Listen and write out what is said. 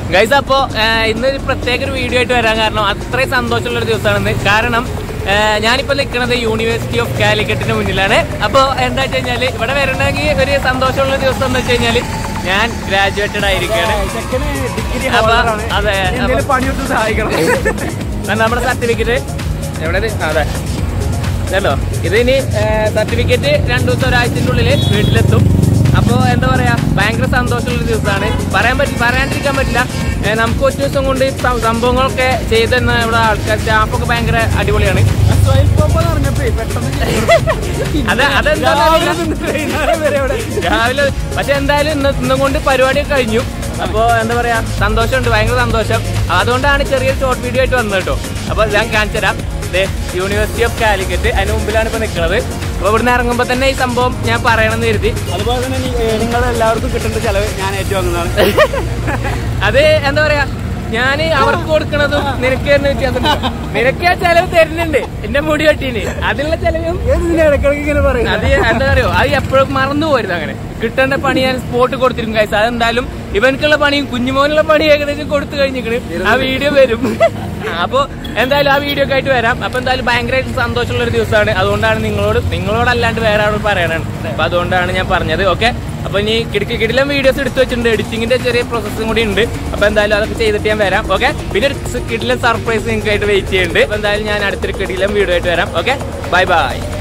Guys അപ്പോ ഇന്നൊരു പ്രത്യേക ഒരു വീഡിയോ ആയിട്ട് വരാൻ കാരണം അത്രയും സന്തോഷമുള്ള ഒരു ദിവസമാണ് ഇന്ന് കാരണം ആ, ഞാനിപ്പോ നിൽക്കുന്നത് യൂണിവേഴ്സിറ്റി ഓഫ് കാലിക്കറ്റിന് മുന്നിലാണ് അപ്പോൾ എന്താ വെച്ച് കഴിഞ്ഞാല് ഇവിടെ വരണമെങ്കിൽ ഒരു സന്തോഷമുള്ള ദിവസം എന്ന് വെച്ച് കഴിഞ്ഞാല് ഞാൻ ഗ്രാജുവേറ്റഡ് ആയിരിക്കുകയാണ് ചെക്കന് ഡിഗ്രി അപ്പൊ, ഹോൾഡറാണ് അതെ, എന്തെങ്കിലും അപ്പൊ- പണിയൊട്ട് സഹായിക്കണം അത് നമ്മുടെ സർട്ടിഫിക്കറ്റ് എവിടെ ഇത്? ആ, അതെ ഇതല്ലോ ഇത് ഇനി സർട്ടിഫിക്കറ്റ് രണ്ടു ദിവസം ഒരാഴ്ചൻ്റെ ഉള്ളിൽ വീട്ടിലെത്തും അപ്പോൾ എന്താ പറയാ ഭയങ്കര സന്തോഷമുള്ള ഒരു ദിവസമാണ് പറയാൻ പറ്റി പറയാണ്ടിരിക്കാൻ പറ്റില്ല ഏ, നമുക്ക് ഒറ്റ ദിവസം കൊണ്ട് ഈ സം- സംഭവങ്ങളൊക്കെ ചെയ്തെന്ന ഇവിടെ ആൾക്കാർ സ്റ്റാഫൊക്കെ ഭയങ്കര അടിപൊളിയാണ് സ്വയംപോന്ന് പറഞ്ഞപ്പോ പെട്ടെന്ന് അത് അതെന്താ രാവിലെ നിന്ന് വൈകുന്നേരം വരെ ഇവിടെ രാവിലെ പക്ഷെ എന്തായാലും ഇന്ന് ഇന്നും കൊണ്ട് പരിപാടി കഴിഞ്ഞു അപ്പോൾ എന്താ പറയാ സന്തോഷമുണ്ട് ഭയങ്കര സന്തോഷം അതുകൊണ്ടാണ് ചെറിയൊരു ഷോർട്ട് വീഡിയോ ആയിട്ട് വന്നത് കേട്ടോ അപ്പോൾ ഞാൻ കാണിച്ചു തരാം ദേ യൂണിവേഴ്സിറ്റി ഓഫ് കാലിക്കറ്റ് അതിന് മുമ്പിലാണ് ഇപ്പോൾ നിൽക്കുന്നത് അപ്പോൾ ഇവിടുന്ന് ഇറങ്ങുമ്പോൾ തന്നെ ഈ സംഭവം ഞാൻ പറയണമെന്ന് കരുതി അതുപോലെ തന്നെ നിങ്ങൾ എല്ലാവർക്കും കിട്ടേണ്ട ചെലവ് ഞാൻ ഏറ്റുവാങ്ങുന്നതാണ് അത് എന്താ പറയാ ഞാൻ അവർക്ക് കൊടുക്കണതും നിനക്ക് തന്നെ വ്യത്യാസം നിനക്ക് ആ ചെലവ് തരുന്നുണ്ട് എന്റെ മുടി വെട്ടീന് അതിനുള്ള ചെലവും ഏതിനെ ഇടയ്ക്കിടയ്ക്ക് ഇങ്ങനെ പറയും അത് എന്താ പറയുക അത് എപ്പോഴും മറന്നു പോരുത് അങ്ങനെ കിട്ടേണ്ട പണി ഞാൻ സ്പോട്ട് കൊടുത്തിരിക്കും കൈസ് അതെന്തായാലും ഇവനക്കുള്ള പണിയും കുഞ്ഞുമോനുള്ള പണി ഏകദേശം കൊടുത്തു കഴിഞ്ഞിരിക്കണ് ആ വീഡിയോ വരും അപ്പൊ എന്തായാലും ആ വീഡിയോ ഒക്കെ ആയിട്ട് വരാം അപ്പൊ എന്തായാലും ഭയങ്കരമായിട്ട് സന്തോഷമുള്ള ഒരു ദിവസമാണ് അതുകൊണ്ടാണ് നിങ്ങളോട് നിങ്ങളോട് അല്ലാണ്ട് വേറെ ആളോട് പറയാനാണ് അപ്പൊ അതുകൊണ്ടാണ് ഞാൻ പറഞ്ഞത് ഓക്കെ അപ്പൊ ഇനി കിടക്കി കിടിലം വീഡിയോസ് എടുത്തു വെച്ചിട്ടുണ്ട് എഡിറ്റിംഗിന്റെ ചെറിയ പ്രോസസ്സും കൂടി ഉണ്ട് അപ്പൊ എന്തായാലും അതൊക്കെ ചെയ്തിട്ട് ഞാൻ വരാം ഓക്കെ പിന്നെ ഒരു കിടിലം സർപ്രൈസ് നിങ്ങൾക്ക് ആയിട്ട് വെയിറ്റ് ചെയ്യുന്നുണ്ട് അപ്പൊ എന്തായാലും ഞാൻ അടുത്തൊരു കിടിലം വീഡിയോ ആയിട്ട് വരാം ഓക്കെ ബൈ ബൈ